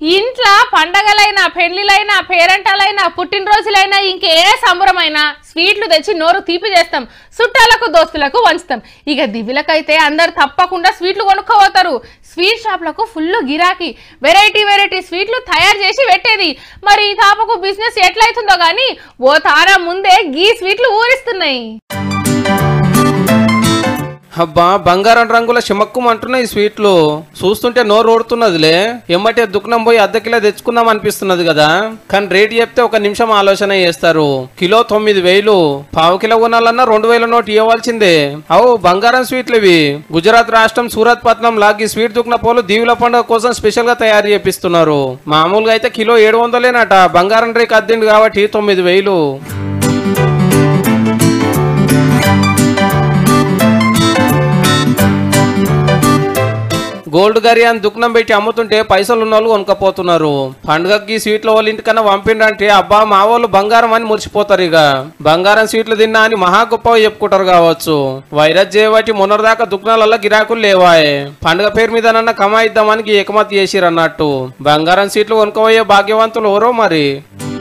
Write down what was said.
ఇంట్లో పండగలైనా పెళ్లిలైనా పేరంటాలైనా పుట్టినరోజులైనా ఇంకే సంబరమైనా స్వీట్లు తెచ్చి నోరు తీపి చేస్తాం చుట్టాలకు దోస్తులకు వంచుతాం ఇక దివిలకైతే అందరు తప్పకుండా స్వీట్లు కొనుక్కోపోతారు స్వీట్ షాప్లకు ఫుల్ గిరాకీ వెరైటీ వెరైటీ స్వీట్లు తయారు చేసి పెట్టేది మరి ఈ తాపకు బిజినెస్ ఎట్లయితుందో గానీ ఓ తారా ముందే గీ స్వీట్లు ఊరిస్తున్నాయి అబ్బా బంగారం రంగుల చిమక్కుమ అంటున్నాయి ఈ స్వీట్లు చూస్తుంటే నోరు ఓడుతున్నదిలే ఎమ్మటే దుఃఖం పోయి అర్ధ కిలో తెచ్చుకుందాం అనిపిస్తున్నది కదా కానీ రేటు చెప్తే ఒక నిమిషం ఆలోచన చేస్తారు కిలో తొమ్మిది వేలు పావు కిలో కొనాలన్నా రెండు వేల నోటు ఇవ్వాల్సిందే అవు బంగారం స్వీట్లు ఇవి గుజరాత్ రాష్ట్రం సూరత్ పట్నం లాగి స్వీట్ దుఃఖన పోలు దీవుల పండుగ కోసం స్పెషల్ గా తయారు చేపిస్తున్నారు మామూలుగా అయితే కిలో ఏడు వందలేనట బంగారం రేక్ అద్దింది కాబట్టి తొమ్మిది వేలు గోల్డ్ గరి అని దుకాణం పెట్టి అమ్ముతుంటే పైసలు ఉన్న వాళ్ళు కొనుక్కపోతున్నారు పండుగకి స్వీట్ల వాళ్ళ ఇంటికన్నా పంపిండంటే అబ్బా మా వాళ్ళు బంగారం అని మురిసిపోతారు ఇక బంగారం స్వీట్లు తిన్నా అని మహా గొప్పగా చెప్పుకుంటారు కావచ్చు వైరస్ చేయబట్టి మొన్నటిదాకా దుకాణాలలో గిరాకులు లేవాయే పండుగ పేరు మీద కమాయిద్దామని ఎకమతి చేసిరు అన్నట్టు బంగారం సీట్లు కొనుక్కోబోయే భాగ్యవంతులు ఎవరో మరి